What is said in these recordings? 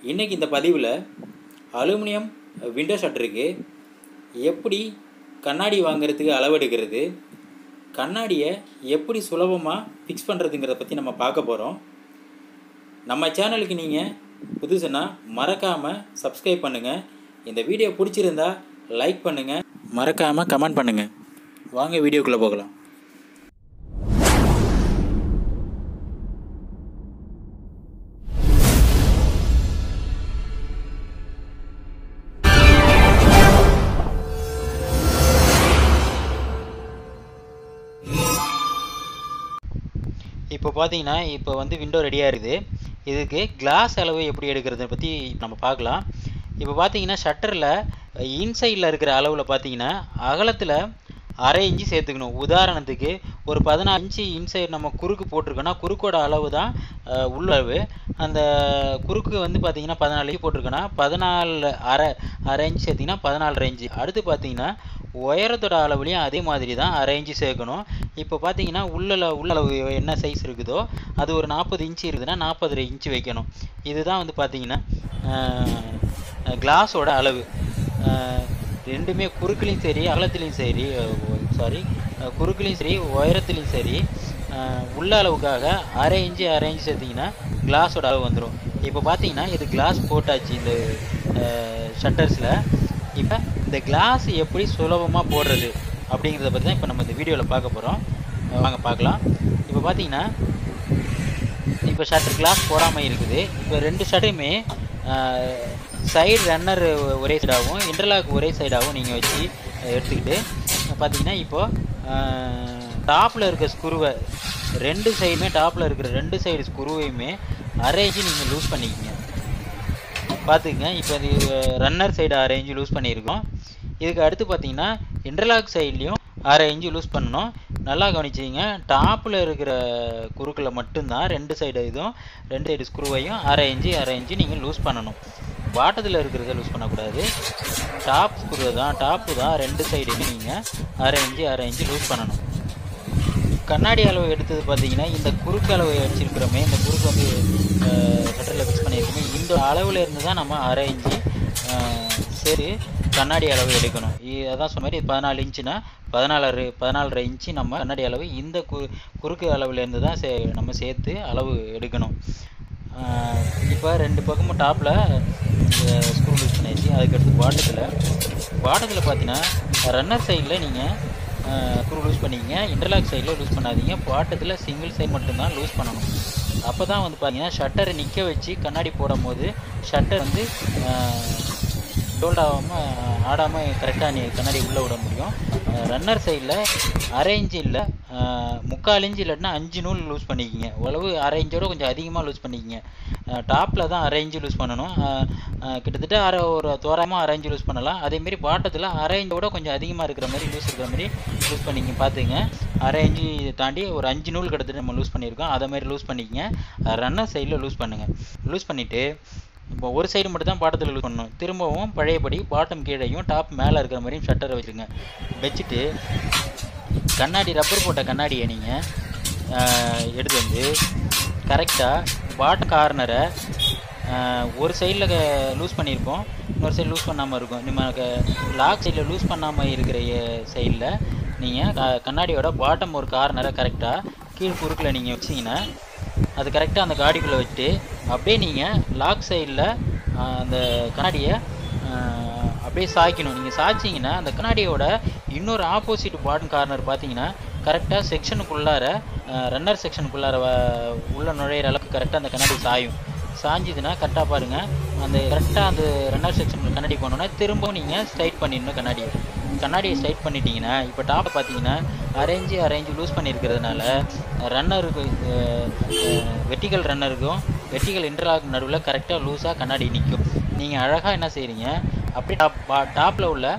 இன்றைக்கி இந்த பதிவில் அலுமினியம் விண்டோ ஷட்டருக்கு எப்படி கண்ணாடி வாங்குறதுக்கு அளவெடுக்கிறது கண்ணாடியை எப்படி சுலபமாக ஃபிக்ஸ் பண்ணுறதுங்கிறத பற்றி நம்ம பார்க்க போகிறோம் நம்ம சேனலுக்கு நீங்கள் புதுசுன்னா மறக்காமல் சப்ஸ்கிரைப் பண்ணுங்கள் இந்த வீடியோ பிடிச்சிருந்தா லைக் பண்ணுங்கள் மறக்காமல் கமெண்ட் பண்ணுங்கள் வாங்க வீடியோக்குள்ளே போகலாம் இப்போ பார்த்தீங்கன்னா இப்போ வந்து விண்டோ ரெடியாக இருக்குது இதுக்கு கிளாஸ் அளவு எப்படி எடுக்கிறத பற்றி நம்ம பார்க்கலாம் இப்போ பார்த்தீங்கன்னா ஷட்டரில் இன்சைடில் இருக்கிற அளவில் பார்த்தீங்கன்னா அகலத்தில் அரை இன்ச்சு சேர்த்துக்கணும் உதாரணத்துக்கு ஒரு பதினாலு இன்ச்சு இன்சைடு நம்ம குறுக்கு போட்டிருக்கோன்னா குறுக்கோட அளவு தான் உள்ளளவு அந்த குறுக்கு வந்து பார்த்தீங்கன்னா பதினாலு இன்ச்சு போட்டிருக்கோன்னா பதினாலு அரை அரை இன்ச்சு சேர்த்திங்கன்னா பதினாலு இன்ச்சு அடுத்து பார்த்தீங்கன்னா உயரத்தோட அளவுலையும் அதே மாதிரி தான் அரை இன்ச்சு சேர்க்கணும் இப்போ பார்த்தீங்கன்னா உள்ள உள்ளளவு என்ன சைஸ் இருக்குதோ அது ஒரு நாற்பது இன்ச்சு இருக்குதுன்னா நாற்பது இன்ச்சு வைக்கணும் இதுதான் வந்து பார்த்தீங்கன்னா கிளாஸோட அளவு ரெண்டுமே குறுக்குலையும் சரி அகலத்துலேயும் சரி சாரி குறுக்குலையும் சரி உயரத்துலேயும் சரி உள்ள அளவுக்காக அரை இன்ச்சு அரை இன்ச்சு சேர்த்திங்கன்னா கிளாஸோட அளவு வந்துடும் இப்போ பார்த்தீங்கன்னா இது கிளாஸ் போட்டாச்சு இந்த ஷட்டர்ஸில் இப்போ இந்த கிளாஸ் எப்படி சுலபமாக போடுறது அப்படிங்கிறத பற்றி தான் இப்போ நம்ம இந்த வீடியோவில் பார்க்க போகிறோம் வாங்க பார்க்கலாம் இப்போ பார்த்தீங்கன்னா இப்போ ஷட்டர் கிளாஸ் போடாமல் இருக்குது இப்போ ரெண்டு ஷட்டருமே சைடு ரன்னர் ஒரே சைடாகவும் இன்டர்லாக் ஒரே சைடாகவும் நீங்கள் வச்சு எடுத்துக்கிட்டு பார்த்தீங்கன்னா இப்போது டாப்பில் இருக்க ஸ்குருவை ரெண்டு சைடுமே டாப்பில் இருக்கிற ரெண்டு சைடு ஸ்குருவையுமே அரேஞ்சு நீங்கள் லூஸ் பண்ணிக்கிங்க பார்த்துக்குங்க இப்போ இது ரன்னர் சைடு அரை இன்ச்சு லூஸ் பண்ணியிருக்கோம் இதுக்கு அடுத்து பார்த்தீங்கன்னா இன்டர்லாக் சைட்லேயும் அரை இன்ச்சு லூஸ் பண்ணணும் நல்லா கவனிச்சிங்க டாப்பில் இருக்கிற குறுக்கில் மட்டும்தான் ரெண்டு சைடு இதுவும் ரெண்டு சைடு ஸ்க்ரூவையும் அரை இன்ச்சு அரை இன்ச்சு நீங்கள் லூஸ் பண்ணணும் பாட்டத்தில் இருக்கிறத லூஸ் பண்ணக்கூடாது டாப் ஸ்க்ரூ தான் டாப்பு தான் ரெண்டு சைடுமே நீங்கள் அரை இன்ச்சு அரை இன்ச்சு லூஸ் பண்ணணும் கண்ணாடி அளவு எடுத்தது பார்த்தீங்கன்னா இந்த குறுக்கு அளவு வச்சுருக்கிறோமே இந்த குறுக்கு வந்து கட்டரில் ஃபிக்ஸ் பண்ணியிருக்கோமே இந்த அளவில் இருந்து தான் நம்ம அரை இன்ச்சு சரி கண்ணாடி அளவு எடுக்கணும் அதான் சொன்ன மாதிரி பதினாலு இன்ச்சுனா பதினாலு பதினாலரை இன்ச்சு நம்ம கண்ணாடி அளவு இந்த கு குறுக்கு அளவுலேருந்து தான் சே நம்ம சேர்த்து அளவு எடுக்கணும் இப்போ ரெண்டு பக்கமும் டாப்பில் ஸ்க்ரூ லூஸ் பண்ணியாச்சு அதுக்கடுத்து பாட்டத்தில் பாட்டத்தில் பார்த்தீங்கன்னா ரன்னர் சைடில் நீங்கள் ஸ்க்ரூ லூஸ் பண்ணிக்கிங்க இன்டர்லாக் சைடில் லூஸ் பண்ணாதீங்க பாட்டத்தில் சிங்கிள் சைட் மட்டும்தான் லூஸ் பண்ணணும் அப்போ தான் வந்து பார்த்தீங்கன்னா ஷட்டரை நிற்க வச்சு கண்ணாடி போடும் போது ஷட்டர் வந்து டோல்ட் ஆகாமல் ஆடாமல் கரெக்டாக நீ கண்ணாடி உள்ளே விட முடியும் ரன்னர் சைடில் அரை இன்ச்சு இல்லை முக்கால் இன்ச்சு இல்லாட்டினா அஞ்சு நூல் லூஸ் பண்ணிக்கிங்க உழவு அரை இன்ச்சோட கொஞ்சம் அதிகமாக லூஸ் பண்ணிக்கிங்க டாப்பில் தான் அரை இன்ச்சு லூஸ் பண்ணணும் கிட்டத்தட்ட அரை ஒரு தோராயமாக அரை இன்ச்சு லூஸ் பண்ணலாம் அதேமாரி பாட்டத்தில் அரை இன்ச்சோட கொஞ்சம் அதிகமாக இருக்கிற மாதிரி லூஸ் இருக்கிற மாதிரி லூஸ் பண்ணிங்க பார்த்துங்க அரை இன்ச்சு தாண்டி ஒரு அஞ்சு நூல் கிட்டத்தட்ட நம்ம லூஸ் பண்ணியிருக்கோம் அதை மாதிரி லூஸ் பண்ணிக்கங்க ரன்னர் சைடில் லூஸ் பண்ணுங்கள் லூஸ் பண்ணிவிட்டு இப்போ ஒரு சைடு மட்டும் தான் பாட்டத்தில் லூஸ் பண்ணணும் திரும்பவும் பழையபடி பாட்டம் கீழேயும் டாப் மேலே இருக்கிற மாதிரியும் ஷட்டரை வச்சுருங்க வச்சுட்டு கண்ணாடி ரப்பர் போட்ட கண்ணாடியை நீங்கள் எடுத்து வந்து கரெக்டாக பாட்டம் கார்னரை ஒரு சைடில் லூஸ் பண்ணியிருப்போம் இன்னொரு சைடு லூஸ் பண்ணாமல் இருக்கும் நம்ம லாக் சைடில் லூஸ் பண்ணாமல் இருக்கிற சைடில் நீங்கள் க கண்ணாடியோட பாட்டம் ஒரு கார்னரை கரெக்டாக கீழ் குறுக்கில் நீங்கள் வச்சிங்கன்னா அது கரெக்டாக அந்த காடிக்குள்ளே வச்சுட்டு அப்படியே நீங்கள் லாக் சைடில் அந்த கண்ணாடியை அப்படியே சாய்க்கணும் நீங்கள் சாய்ச்சிங்கன்னா அந்த கண்ணாடியோட இன்னொரு ஆப்போசிட் பாட்டன் கார்னர் பார்த்தீங்கன்னா கரெக்டாக செக்ஷனுக்குள்ளார ரன்னர் செக்ஷனுக்குள்ளார உள்ள நுழையிற அளவுக்கு கரெக்டாக அந்த கண்ணாடி சாயும் சாஞ்சிதுன்னா கரெக்டாக பாருங்கள் அந்த கரெக்டாக அந்த ரன்னர் செக்ஷன் கண்ணாடி போனோன்னா திரும்பவும் நீங்கள் ஸ்ட்ரைட் பண்ணிடணும் கண்ணாடியை கண்ணாடியை ஸ்ட்ரைட் பண்ணிட்டீங்கன்னா இப்போ டாப்பை பார்த்தீங்கன்னா அரேஞ்சு அரேஞ்சு லூஸ் பண்ணியிருக்கிறதுனால ரன்னருக்கு வெட்டிக்கல் ரன்னருக்கும் வெட்டிக்கல் இன்டர்லாக் நடுவில் கரெக்டாக லூஸாக கண்ணாடி நிற்கும் நீங்கள் அழகாக என்ன செய்கிறீங்க அப்படியே டாப் டாப்பில் உள்ள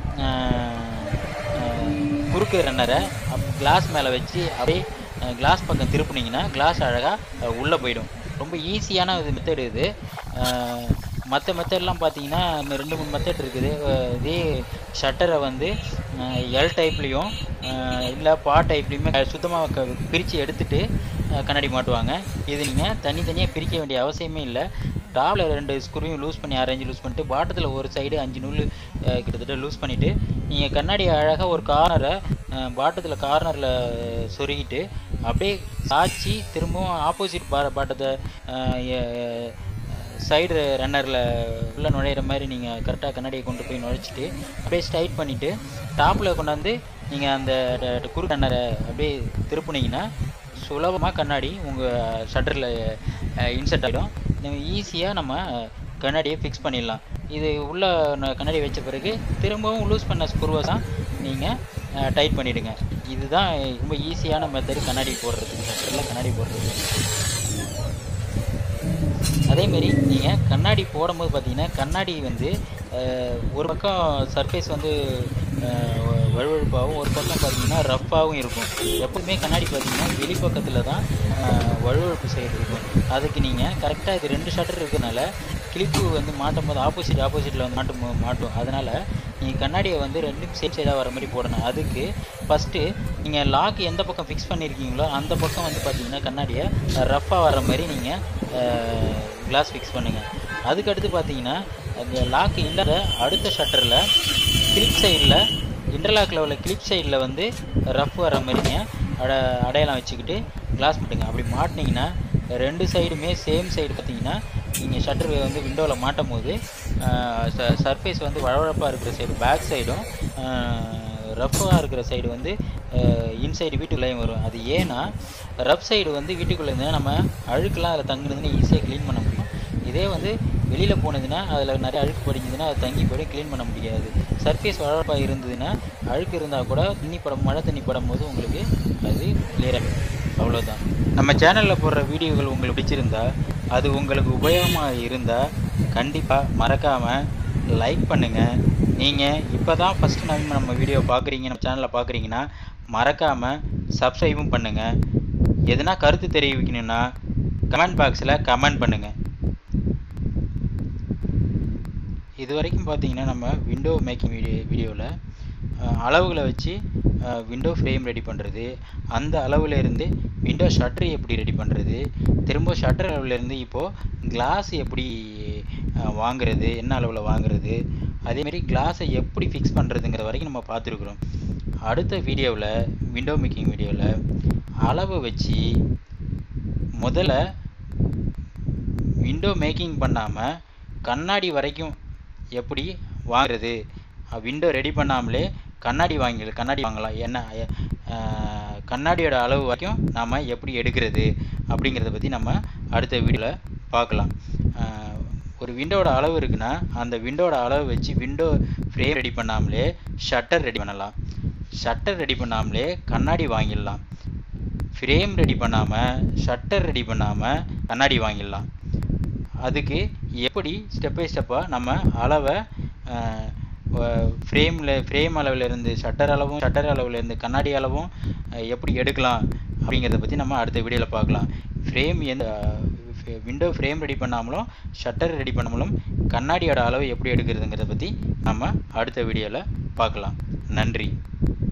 குறுக்கு ரன்னரை கிளாஸ் மேலே வச்சு அப்படியே கிளாஸ் பக்கம் திருப்புனீங்கன்னா கிளாஸ் அழகாக உள்ளே போயிடும் ரொம்ப ஈஸியான இது மெத்தடு இது மற்ற மெத்தட்லாம் பார்த்தீங்கன்னா இன்னும் ரெண்டு மூணு மெத்தட் இருக்குது இதே ஷட்டரை வந்து எல் டைப்லேயும் இல்லை பா டைப்லேயுமே சுத்தமாக க பிரித்து எடுத்துட்டு கண்ணாடி மாட்டுவாங்க இது நீங்கள் தனித்தனியாக பிரிக்க வேண்டிய அவசியமே இல்லை டாப்பில் ரெண்டு ஸ்க்ரூவையும் லூஸ் பண்ணி அரேஞ்சு லூஸ் பண்ணிட்டு பாட்டத்தில் ஒரு சைடு அஞ்சு நூல் அஹ், கிட்டத்தட்ட லூஸ் பண்ணிவிட்டு நீங்கள் கண்ணாடி அழகாக ஒரு கார்னரை பாட்டத்தில் கார்னரில் சொருகிட்டு அப்படியே சாய்ச்சி திரும்பவும் ஆப்போசிட் பா பாட்டத்தை சைடு ரன்னரில் உள்ள நுழையிற மாதிரி நீங்கள் கரெக்டாக கண்ணாடியை கொண்டு போய் நுழைச்சிட்டு அப்படியே ஸ்டைட் பண்ணிவிட்டு டாப்பில் கொண்டாந்து நீங்கள் அந்த ட- ட- குறு ரன்னரை அப்படியே திருப்புனீங்கன்னா சுலபமாக கண்ணாடி உங்கள் ஷட்டரில் இன்செர்ட் ஆகிடும் ஈஸியாக நம்ம கண்ணாடியை ஃபிக்ஸ் பண்ணிடலாம் இது உள்ள ந- கண்ணாடி வச்ச பிறகு திரும்பவும் லூஸ் பண்ண ஸ்க்ரூவை தான் நீங்கள் டைட் பண்ணிவிடுங்க இதுதான் ரொம்ப ஈஸியான மெத்தடு கண்ணாடி போடுறதுக்கு ஷட்டரில் கண்ணாடி போடுறதுக்கு அதேமாரி நீங்கள் கண்ணாடி போடும்போது பார்த்தீங்கன்னா கண்ணாடி வந்து அஹ், ஒரு பக்கம் சர்ஃபேஸ் வந்து அஹ், வ- வழுவழுப்பாகவும் ஒரு பக்கம் பார்த்தீங்கன்னா ரஃப்பாகவும் இருக்கும் எப்பவுமே கண்ணாடி பார்த்தீங்கன்னா வெளிப்பக்கத்தில் தான் அஹ், வழுவழுப்பு சைடு இருக்கும் அதுக்கு நீங்கள் கரெக்டாக இது ரெண்டு ஷட்டர் இருக்கனால கிளிப்பு வந்து மாட்டும் போது ஆப்போசிட் ஆப்போசிட்டில் வந்து மாட்டும் போ- மாட்டும் அதனால் நீங்கள் கண்ணாடியை வந்து ரெண்டும் சைட் சைடாக வர மாதிரி போடணும் அதுக்கு ஃபஸ்ட்டு நீங்கள் லாக் எந்த பக்கம் ஃபிக்ஸ் பண்ணியிருக்கீங்களோ அந்த பக்கம் வந்து பார்த்தீங்கன்னா கண்ணாடியை ரஃப்பாக வர மாதிரி நீங்கள் கிளாஸ் ஃபிக்ஸ் பண்ணுங்கள் அதுக்கடுத்து பார்த்தீங்கன்னா அந்த லாக் இல்லாத அடுத்த ஷட்டரில் கிளிப் சைடில் இன்டர்லாக்கில் உள்ள கிளிப் சைடில் வந்து ரஃப் வர மாதிரிங்க அட அடையாளம் வச்சுக்கிட்டு கிளாஸ் மாட்டுங்க அப்படி மாட்டினீங்கன்னா ரெண்டு சைடுமே சேம் சைடு பார்த்தீங்கன்னா நீங்கள் ஷட்டர் வந்து விண்டோவில் மாட்டும் போது சர்ஃபேஸ் வந்து வழவழப்பாக இருக்கிற சைடு பேக் சைடும் ரஃப்பாக இருக்கிற சைடு வந்து இன்சைடு வீட்டுக்குள்ளேயும் வரும் அது ஏன்னா ரஃப் சைடு வந்து வீட்டுக்குள்ளே இருந்தால் நம்ம அழுக்கெல்லாம் அதில் தங்குனதுன்னு ஈஸியாக க்ளீன் பண்ண முடியும் இதே வந்து வெளியில் போனதுன்னா அதில் நிறைய அழுக்கு படிஞ்சதுன்னா அதை தங்கி போய் க்ளீன் பண்ண முடியாது சர்ஃபேஸ் வளர்ப்பாக இருந்ததுன்னா அழுக்கு இருந்தால் கூட தண்ணி படம் மழை தண்ணி படும் போது உங்களுக்கு அது கிளியராக அவ்வளோதான் நம்ம சேனலில் போடுற வீடியோகள் உங்களுக்கு பிடிச்சிருந்தா அது உங்களுக்கு உபயோகமாக இருந்தால் கண்டிப்பாக மறக்காமல் லைக் பண்ணுங்கள் நீங்கள் இப்போ தான் ஃபஸ்ட்டு நம்ம நம்ம வீடியோ பார்க்குறீங்க நம்ம சேனலில் பார்க்குறீங்கன்னா மறக்காமல் சப்ஸ்கிரைபும் பண்ணுங்கள் எதுனா கருத்து தெரிவிக்கணும்னா கமெண்ட் பாக்ஸில் கமெண்ட் பண்ணுங்கள் இது வரைக்கும் பார்த்தீங்கன்னா நம்ம விண்டோ மேக்கிங் வீடியோ வீடியோவில் அளவுகளை வச்சு விண்டோ ஃப்ரேம் ரெடி பண்ணுறது அந்த அளவுல இருந்து விண்டோ ஷட்டர் எப்படி ரெடி பண்ணுறது திரும்ப ஷட்டர் அளவுலேருந்து இப்போது கிளாஸ் எப்படி அஹ், வாங்குறது என்ன அளவில் வாங்குறது அதேமாரி கிளாஸை எப்படி ஃபிக்ஸ் பண்ணுறதுங்கிற வரைக்கும் நம்ம பார்த்துருக்குறோம் அடுத்த வீடியோவில் விண்டோ மேக்கிங் வீடியோவில் அளவு வச்சு முதல்ல விண்டோ மேக்கிங் பண்ணாமல் கண்ணாடி வரைக்கும் எப்படி வாங்குறது விண்டோ ரெடி பண்ணாமலே கண்ணாடி வாங்கி கண்ணாடி வாங்கலாம் என்ன அஹ், கண்ணாடியோட அளவு வரைக்கும் நாம் எப்படி எடுக்கிறது அப்படிங்கிறத பற்றி நம்ம அடுத்த வீடியோவில் பார்க்கலாம் அஹ், ஒரு விண்டோட அளவு இருக்குன்னா அந்த விண்டோட அளவு வச்சு விண்டோ ஃப்ரேம் ரெடி பண்ணாமலே ஷட்டர் ரெடி பண்ணலாம் ஷட்டர் ரெடி பண்ணாமலே கண்ணாடி வாங்கிடலாம் ஃப்ரேம் ரெடி பண்ணாமல் ஷட்டர் ரெடி பண்ணாமல் கண்ணாடி வாங்கிடலாம் அதுக்கு எப்படி ஸ்டெப் பை ஸ்டெப்பாக நம்ம அளவை ஃப்ரேமில் ஃப்ரேம் அளவுலேருந்து ஷட்டர் அளவும் ஷட்டர் அளவுலேருந்து கண்ணாடி அளவும் அஹ், எப்படி எடுக்கலாம் அப்படிங்கிறத பற்றி நம்ம அடுத்த வீடியோவில் பார்க்கலாம் ஃப்ரேம் எந்த விண்டோ ஃப்ரேம் ரெடி பண்ணாமலும் ஷட்டர் ரெடி பண்ணாமலும் கண்ணாடியோட அளவு எப்படி எடுக்கிறதுங்கிறத பற்றி நம்ம அடுத்த வீடியோவில் பார்க்கலாம் நன்றி